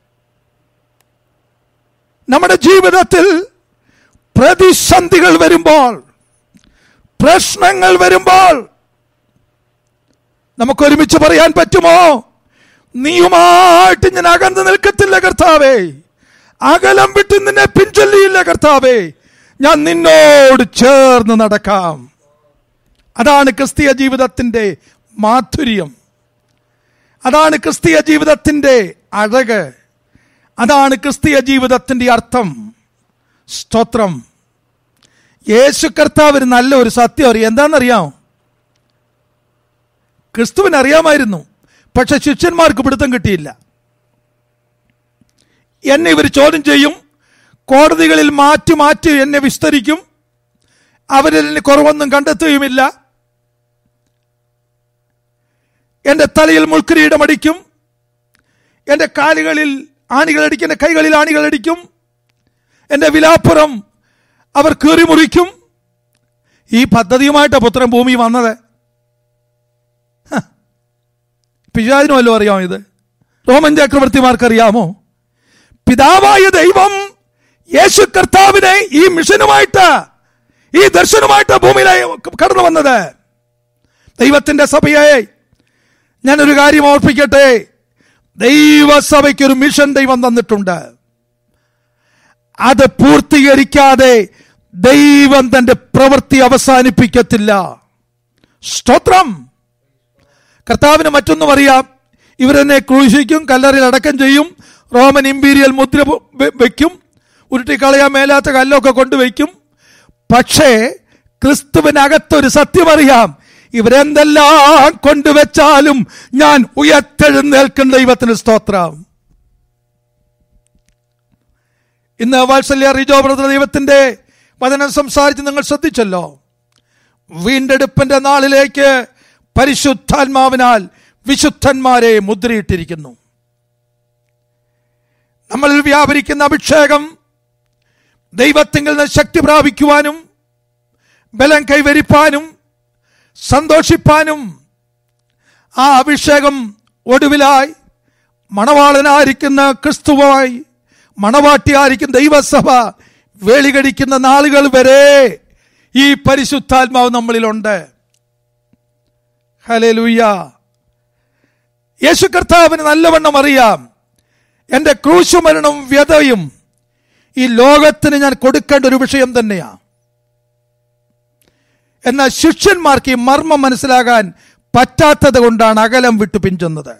നമ്മുടെ ജീവിതത്തിൽ പ്രതിസന്ധികൾ വരുമ്പോൾ പ്രശ്നങ്ങൾ വരുമ്പോൾ നമുക്ക് ഒരുമിച്ച് പറയാൻ പറ്റുമോ നീയുമായിട്ട് ഞാൻ അകന്ന് നിൽക്കത്തില്ല കർത്താവേ അകലം വിട്ട് നിന്നെ പിൻചൊല്ലിയില്ല കർത്താവേ ഞാൻ നിന്നോട് ചേർന്ന് നടക്കാം അതാണ് ക്രിസ്തീയ ജീവിതത്തിന്റെ മാധുര്യം അതാണ് ക്രിസ്തീയ ജീവിതത്തിന്റെ അഴക് അതാണ് ക്രിസ്തീയ ജീവിതത്തിന്റെ അർത്ഥം സ്തോത്രം യേശു കർത്താവ് ഒരു നല്ല ഒരു സത്യം അറിയാം എന്താണെന്നറിയാം ക്രിസ്തുവിന് അറിയാമായിരുന്നു പക്ഷെ ശിഷ്യന്മാർക്ക് പിടുത്തം കിട്ടിയില്ല എന്നെ ഇവർ ചോദ്യം ചെയ്യും കോടതികളിൽ മാറ്റി മാറ്റി എന്നെ വിസ്തരിക്കും അവരിൽ എന്നെ കുറവൊന്നും കണ്ടെത്തുകയുമില്ല എന്റെ തലയിൽ മുൾക്കിരീടം അടിക്കും എന്റെ കാലുകളിൽ ആണികളടിക്കും എന്റെ കൈകളിൽ ആണികളടിക്കും എന്റെ വിലാപ്പുറം അവർ കീറി മുറിക്കും ഈ പദ്ധതിയുമായിട്ടാണ് പുത്രൻ ഭൂമി വന്നത് പിശാചിനും വല്ലതും അറിയാമോ ഇത് റോമൻ ചക്രവർത്തിമാർക്ക് അറിയാമോ പിതാവായ ദൈവം യേശു കർത്താവിനെ ഈ മിഷനുമായിട്ട് ഈ ദർശനമായിട്ട് ഭൂമിയിലേക്ക് കടന്നു വന്നത് ദൈവത്തിന്റെ സഭയെ ഞാനൊരു കാര്യം ഓർപ്പിക്കട്ടെ ദൈവസഭയ്ക്ക് ഒരു മിഷൻ ദൈവം തന്നിട്ടുണ്ട് അത് പൂർത്തീകരിക്കാതെ ദൈവം തന്റെ പ്രവൃത്തി അവസാനിപ്പിക്കത്തില്ല സ്തോത്രം കർത്താവിന് മറ്റൊന്നും അറിയാം ഇവരെന്നെ ക്രൂശിക്കും കല്ലറിൽ അടക്കം ചെയ്യും റോമൻ ഇമ്പീരിയൽ മുദ്ര വെ- വെക്കും ഉരുട്ടിക്കളയാൻ മേലാത്ത കല്ലൊക്കെ കൊണ്ടുവയ്ക്കും പക്ഷേ ക്രിസ്തുവിനകത്തൊരു സത്യം അറിയാം ഇവരെന്തെല്ലാം കൊണ്ടുവച്ചാലും ഞാൻ ഉയർത്തെഴുന്നേൽക്കുന്ന ദൈവത്തിന് സ്തോത്രം ഇന്ന് വാത്സല്യ റിജോ ബ്രദർ ദൈവത്തിന്റെ വചനം സംസാരിച്ച് നിങ്ങൾ ശ്രദ്ധിച്ചല്ലോ വീണ്ടെടുപ്പിന്റെ നാളിലേക്ക് പരിശുദ്ധാത്മാവിനാൽ വിശുദ്ധന്മാരെ മുദ്രയിട്ടിരിക്കുന്നു നമ്മളിൽ വ്യാപരിക്കുന്ന അഭിഷേകം ദൈവത്തിങ്കിൽ നിന്ന് ശക്തി പ്രാപിക്കുവാനും ബലം കൈവരിപ്പാനും സന്തോഷിപ്പാനും ആ അഭിഷേകം ഒടുവിലായി മണവാളനായിരിക്കുന്ന ക്രിസ്തുവായി മണവാട്ടിയായിരിക്കും ദൈവസഭ വേളികടിക്കുന്ന നാളുകൾ വരെ ഈ പരിശുദ്ധാത്മാവ് നമ്മളിലുണ്ട് ഹലലുയ്യ യേശു കർത്താവിന് നല്ലവണ്ണം അറിയാം എന്റെ ക്രൂശുമരണവും വ്യതയും ഈ ലോകത്തിന് ഞാൻ കൊടുക്കേണ്ട ഒരു വിഷയം തന്നെയാണ് എന്നാൽ ശിഷ്യന്മാർക്ക് ഈ മർമ്മം മനസ്സിലാകാൻ പറ്റാത്തത് കൊണ്ടാണ് അകലം വിട്ടു പിഞ്ചുന്നത്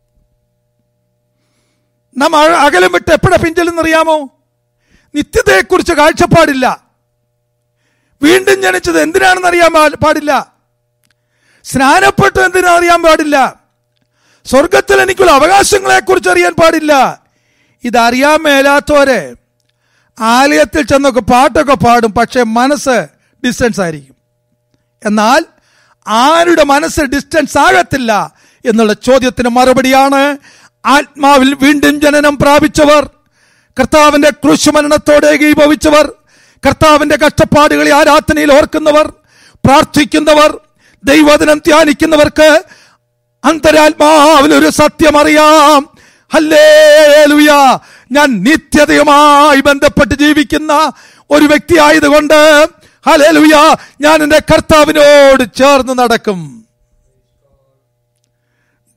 നാം അ- അകലം വിട്ട് എപ്പോഴാ പിഞ്ചലെന്നറിയാമോ നിത്യതയെക്കുറിച്ച് കാഴ്ചപ്പാടില്ല വീണ്ടും ജനിച്ചത് എന്തിനാണെന്ന് അറിയാൻ പാ- പാടില്ല സ്നാനപ്പെട്ടു എന്തിനാ അറിയാൻ പാടില്ല സ്വർഗത്തിൽ എനിക്കുള്ള അവകാശങ്ങളെ കുറിച്ച് അറിയാൻ പാടില്ല ഇതറിയാൻ മേലാത്തവരെ ആലയത്തിൽ ചെന്നൊക്കെ പാട്ടൊക്കെ പാടും പക്ഷെ മനസ്സ് ഡിസ്റ്റൻസ് ആയിരിക്കും എന്നാൽ ആരുടെ മനസ്സ് ഡിസ്റ്റൻസ് ആകത്തില്ല എന്നുള്ള ചോദ്യത്തിന് മറുപടിയാണ് ആത്മാവിൽ വീണ്ടും ജനനം പ്രാപിച്ചവർ കർത്താവിന്റെ ക്രൂശുമരണത്തോടെ ഏകീഭവിച്ചവർ കർത്താവിന്റെ കഷ്ടപ്പാടുകളെ ആരാധനയിൽ ഓർക്കുന്നവർ പ്രാർത്ഥിക്കുന്നവർ ദൈവദിനം ധ്യാനിക്കുന്നവർക്ക് അന്തരാത്മാവിൽ ഒരു സത്യം അറിയാം ഹല്ലേലൂയ ഞാൻ നിത്യതയുമായി ബന്ധപ്പെട്ട് ജീവിക്കുന്ന ഒരു വ്യക്തി ആയതുകൊണ്ട് ഹല്ലേലൂയ ഞാൻ എന്റെ കർത്താവിനോട് ചേർന്ന് നടക്കും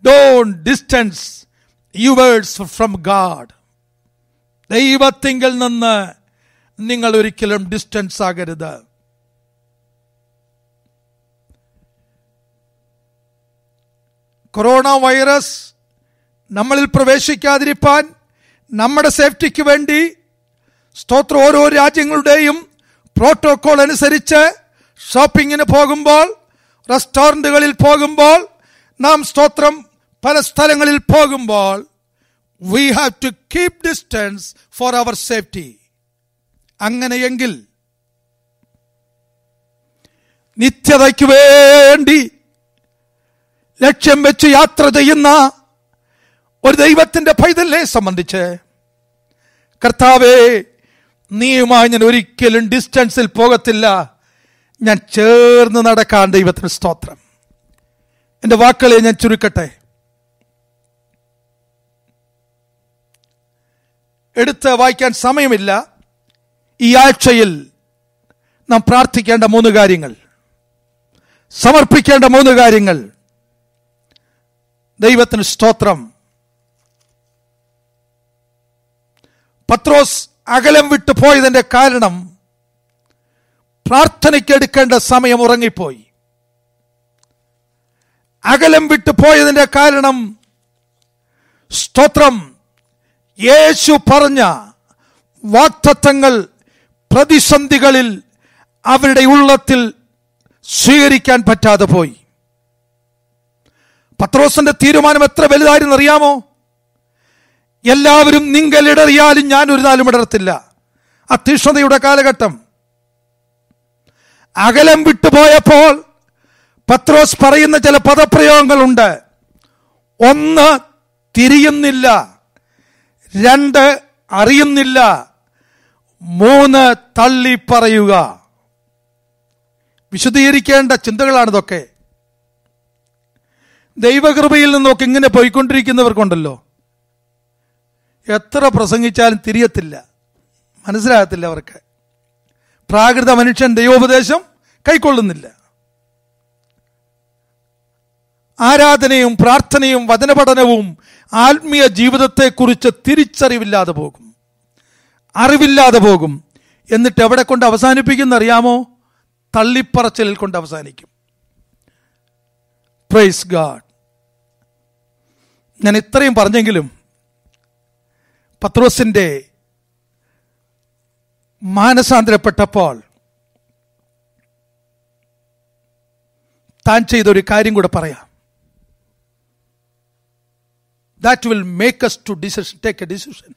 don't distance yours from God ദൈവത്തിങ്കിൽ നിന്ന് നിങ്ങൾ ഒരിക്കലും ഡിസ്റ്റൻസ് ആകരുത് കൊറോണ വൈറസ് നമ്മളിൽ പ്രവേശിക്കാതിരിപ്പാൻ നമ്മുടെ സേഫ്റ്റിക്ക് വേണ്ടി സ്തോത്രം ഓരോ രാജ്യങ്ങളുടെയും പ്രോട്ടോകോൾ അനുസരിച്ച് ഷോപ്പിങ്ങിന് പോകുമ്പോൾ റെസ്റ്റോറൻറ്റുകളിൽ പോകുമ്പോൾ നാം സ്തോത്രം പല സ്ഥലങ്ങളിൽ പോകുമ്പോൾ we have to keep distance for our safety അങ്ങനെയെങ്കിൽ നിത്യതയ്ക്ക് വേണ്ടി ലക്ഷ്യം വെച്ച് യാത്ര ചെയ്യുന്ന ഒരു ദൈവത്തിന്റെ പൈതലിനെ സംബന്ധിച്ച് കർത്താവേ നീയുമായി ഞാൻ ഒരിക്കലും ഡിസ്റ്റൻസിൽ പോകത്തില്ല ഞാൻ ചേർന്ന് നടക്കാൻ ദൈവത്തിന് സ്തോത്രം എന്റെ വാക്കുകളെ ഞാൻ ചുരുക്കട്ടെ എടുത്ത് വായിക്കാൻ സമയമില്ല ഈ ആഴ്ചയിൽ നാം പ്രാർത്ഥിക്കേണ്ട മൂന്ന് കാര്യങ്ങൾ സമർപ്പിക്കേണ്ട മൂന്ന് കാര്യങ്ങൾ ദൈവത്തിന് സ്തോത്രം പത്രോസ് അകലം വിട്ടു പോയതിന്റെ കാരണം പ്രാർത്ഥനയ്ക്ക് എടുക്കേണ്ട സമയം ഉറങ്ങിപ്പോയി അകലം വിട്ടു പോയതിന്റെ കാരണം സ്തോത്രം യേശു പറഞ്ഞ വാക്തത്വങ്ങൾ പ്രതിസന്ധികളിൽ അവരുടെ ഉള്ളത്തിൽ സ്വീകരിക്കാൻ പറ്റാതെ പോയി പത്രോസിന്റെ തീരുമാനം എത്ര വലുതായിരുന്നു അറിയാമോ എല്ലാവരും നിങ്കലിടറിയാലും ഞാൻ ഒരു നാളും ഇടർത്തില്ല ആ തീഷ്ണതയുടെ കാലഘട്ടം അകലം വിട്ടുപോയപ്പോൾ പത്രോസ് പറയുന്ന ചില പദപ്രയോഗങ്ങളുണ്ട് ഒന്ന് തിരിയുന്നില്ല രണ്ട് അറിയുന്നില്ല മൂന്ന് തള്ളി പറയുക വിശദീകരിക്കേണ്ട ചിന്തകളാണിതൊക്കെ ദൈവകൃപയിൽ നിന്നൊക്കെ ഇങ്ങനെ പോയിക്കൊണ്ടിരിക്കുന്നവർക്കുണ്ടല്ലോ എത്ര പ്രസംഗിച്ചാലും തിരിയത്തില്ല മനസ്സിലാകത്തില്ല അവർക്ക് പ്രാകൃത മനുഷ്യൻ ദൈവോപദേശം കൈക്കൊള്ളുന്നില്ല ആരാധനയും പ്രാർത്ഥനയും വചനപഠനവും ആത്മീയ ജീവിതത്തെക്കുറിച്ച് തിരിച്ചറിവില്ലാതെ പോകും അറിവില്ലാതെ പോകും എന്നിട്ട് എവിടെ കൊണ്ട് അവസാനിപ്പിക്കുന്ന അറിയാമോ തള്ളിപ്പറച്ചിലിൽ കൊണ്ട് അവസാനിക്കും പ്രൈസ് ഗാഡ് ഞാൻ ഇത്രയും പറഞ്ഞെങ്കിലും പത്രോസിന്റെ മാനസാന്തരപ്പെട്ടപ്പോൾ താൻ ചെയ്തൊരു കാര്യം കൂടെ പറയാം that will make us to decision take a decision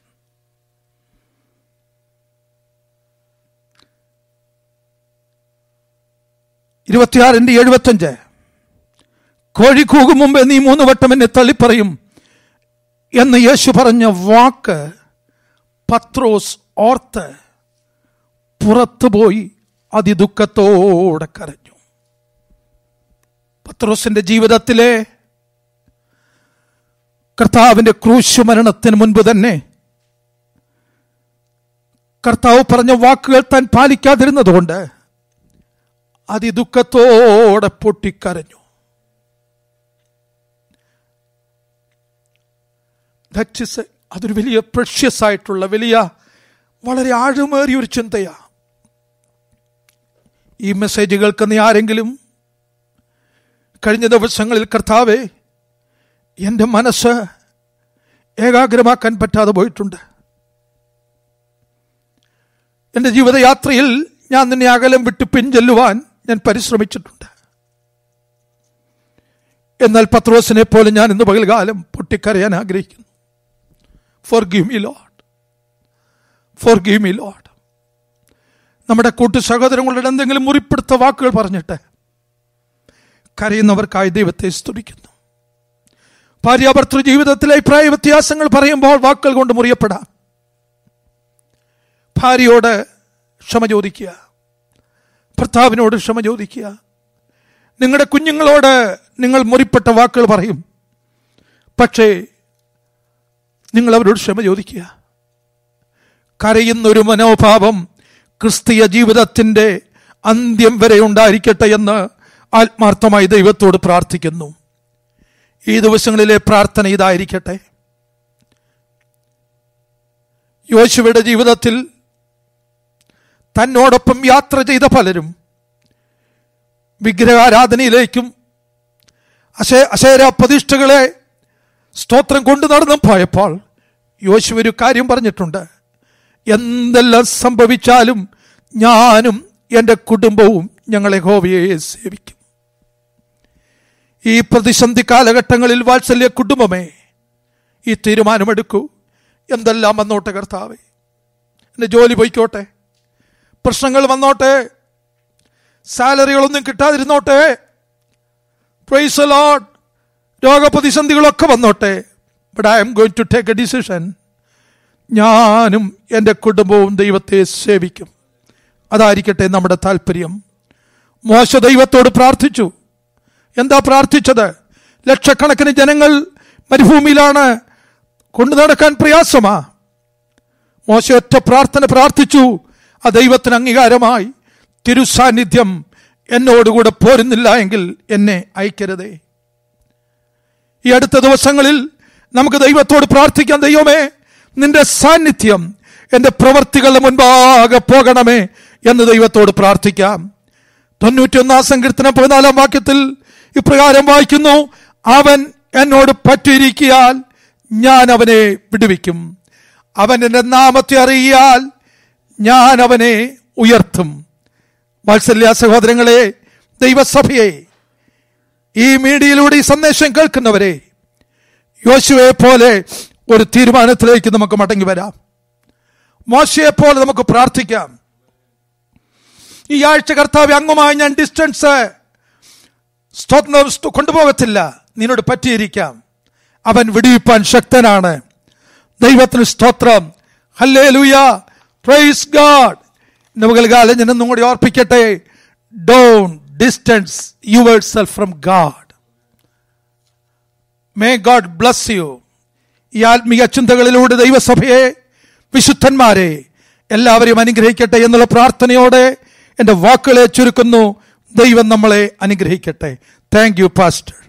ഇരുപത്തിയാറിന്റെ എഴുപത്തഞ്ച് കോഴി കൂകും മുമ്പേ നീ മൂന്ന് വട്ടം എന്നെ തള്ളിപ്പറയും എന്ന് യേശു പറഞ്ഞ വാക്ക് പത്രോസ് ഓർത്ത് പുറത്തുപോയി അതിദുഃഖത്തോടെ കരഞ്ഞു പത്രോസിന്റെ ജീവിതത്തിലെ കർത്താവിന്റെ ക്രൂശു മരണത്തിന് മുൻപ് തന്നെ കർത്താവ് പറഞ്ഞ വാക്കുകൾ താൻ പാലിക്കാതിരുന്നതുകൊണ്ട് അതിദുഃഖത്തോടെ പൊട്ടിക്കരഞ്ഞു ദാറ്റ് ഇസ് അതൊരു വലിയ പ്രഷ്യസ് ആയിട്ടുള്ള വലിയ വളരെ ആഴമേറിയ ഒരു ചിന്തയാ ഈ മെസ്സേജ് കേൾക്കുന്ന ആരെങ്കിലും കഴിഞ്ഞ ദിവസങ്ങളിൽ കർത്താവെ എൻ്റെ മനസ്സ് ഏകാഗ്രമാക്കാൻ പറ്റാതെ പോയിട്ടുണ്ട് എൻ്റെ ജീവിതയാത്രയിൽ ഞാൻ നിന്നെ അകലം വിട്ട് പിൻചെല്ലുവാൻ ഞാൻ പരിശ്രമിച്ചിട്ടുണ്ട് എന്നാൽ പത്രോസിനെ പോലെ ഞാൻ ഇന്ന് പകൽകാലം പൊട്ടിക്കരയാൻ ആഗ്രഹിക്കുന്നു forgive me lord forgive me lord നമ്മുടെ കൂട്ടു സഹോദരങ്ങളുടെ എന്തെങ്കിലും മുറിപ്പെടുത്ത വാക്കുകൾ പറഞ്ഞിട്ട് കരയുന്നവർക്കായി ദൈവത്തെ സ്തുതിക്കുന്നു ഭാര്യാഭർത്തൃ ജീവിതത്തിലെ അഭിപ്രായ വ്യത്യാസങ്ങൾ പറയുമ്പോൾ വാക്കുകൾ കൊണ്ട് മുറിയപ്പെടാം ഭാര്യയോട് ക്ഷമ ചോദിക്കുക ഭർത്താവിനോട് ക്ഷമ ചോദിക്കുക നിങ്ങളുടെ കുഞ്ഞുങ്ങളോട് നിങ്ങൾ മുറിപ്പെട്ട വാക്കുകൾ പറയും പക്ഷേ നിങ്ങൾ അവരോട് ക്ഷമ ചോദിക്കുക കരയുന്നൊരു മനോഭാവം ക്രിസ്തീയ ജീവിതത്തിന്റെ അന്ത്യം വരെ ഉണ്ടായിരിക്കട്ടെ എന്ന് ആത്മാർത്ഥമായി ദൈവത്തോട് പ്രാർത്ഥിക്കുന്നു ഈ ദിവസങ്ങളിലെ പ്രാർത്ഥന ഇതായിരിക്കട്ടെ യോശുവയുടെ ജീവിതത്തിൽ തന്നോടൊപ്പം യാത്ര ചെയ്ത പലരും വിഗ്രഹാരാധനയിലേക്കും അശേ അശേര പ്രതിഷ്ഠകളെ സ്തോത്രം കൊണ്ടു നടന്നും പോയപ്പോൾ യോശുവ ഒരു കാര്യം പറഞ്ഞിട്ടുണ്ട് എന്തെല്ലാം സംഭവിച്ചാലും ഞാനും എൻ്റെ കുടുംബവും ഞങ്ങളെ ഹോവയെ സേവിക്കും ഈ പ്രതിസന്ധി കാലഘട്ടങ്ങളിൽ വാത്സല്യ കുടുംബമേ ഈ തീരുമാനമെടുക്കൂ എന്തെല്ലാം വന്നോട്ടെ കർത്താവേ എൻ്റെ ജോലി പോയിക്കോട്ടെ പ്രശ്നങ്ങൾ വന്നോട്ടെ സാലറികളൊന്നും കിട്ടാതിരുന്നോട്ടെ പ്രൈസ് ലോഡ് രോഗപ്രതിസന്ധികളൊക്കെ വന്നോട്ടെ but I am going to take a decision ഞാനും എൻ്റെ കുടുംബവും ദൈവത്തെ സേവിക്കും അതായിരിക്കട്ടെ നമ്മുടെ താല്പര്യം മോശ ദൈവത്തോട് പ്രാർത്ഥിച്ചു എന്താ പ്രാർത്ഥിച്ചത് ലക്ഷക്കണക്കിന് ജനങ്ങൾ മരുഭൂമിയിലാണ് കൊണ്ടു നടക്കാൻ പ്രയാസമാ മോശ ഒറ്റ പ്രാർത്ഥന പ്രാർത്ഥിച്ചു ആ ദൈവത്തിന് അംഗീകാരമായി തിരുസാന്നിധ്യം എന്നോടുകൂടെ പോരുന്നില്ല എങ്കിൽ എന്നെ അയക്കരുതേ ഈ അടുത്ത ദിവസങ്ങളിൽ നമുക്ക് ദൈവത്തോട് പ്രാർത്ഥിക്കാം ദൈവമേ നിന്റെ സാന്നിധ്യം എൻ്റെ പ്രവർത്തികളുടെ മുൻപാകെ പോകണമേ എന്ന് ദൈവത്തോട് പ്രാർത്ഥിക്കാം തൊണ്ണൂറ്റിയൊന്നാം സങ്കീർത്തനം പതിനാലാം വാക്യത്തിൽ ഇപ്രകാരം വായിക്കുന്നു അവൻ എന്നോട് പറ്റിയിരിക്കിയാൽ ഞാൻ അവനെ വിടുവിക്കും അവൻ എൻ്റെ നാമത്തെ അറിയാൽ ഞാൻ അവനെ ഉയർത്തും വാത്സല്യ സഹോദരങ്ങളെ ദൈവസഭയെ ഈ മീഡിയയിലൂടെ ഈ സന്ദേശം കേൾക്കുന്നവരെ യോശുവെ പോലെ ഒരു തീരുമാനത്തിലേക്ക് നമുക്ക് മടങ്ങി വരാം മോശയെ പോലെ നമുക്ക് പ്രാർത്ഥിക്കാം ഈ ആഴ്ച കർത്താവ് അങ്ങുമായി ഞാൻ ഡിസ്റ്റൻസ് സ്തോത്രം കൊണ്ടുപോകത്തില്ല നിന്നോട് പറ്റിയിരിക്കാം അവൻ വിടിയിപ്പാൻ ശക്തനാണ് ദൈവത്തിന് സ്തോത്രം ഹല്ലേ ലൂയ പ്രൈസ് ഗാഡ് ഇന്ന് കാലം ഞാൻ ഒന്നും കൂടി ഓർപ്പിക്കട്ടെ don't distance yourself from God may God bless you ഈ ആത്മീയ ചിന്തകളിലൂടെ ദൈവസഭയെ വിശുദ്ധന്മാരെ എല്ലാവരെയും അനുഗ്രഹിക്കട്ടെ എന്നുള്ള പ്രാർത്ഥനയോടെ എൻ്റെ വാക്കുകളെ ചുരുക്കുന്നു ദൈവം നമ്മളെ അനുഗ്രഹിക്കട്ടെ താങ്ക് യു പാസ്റ്റർ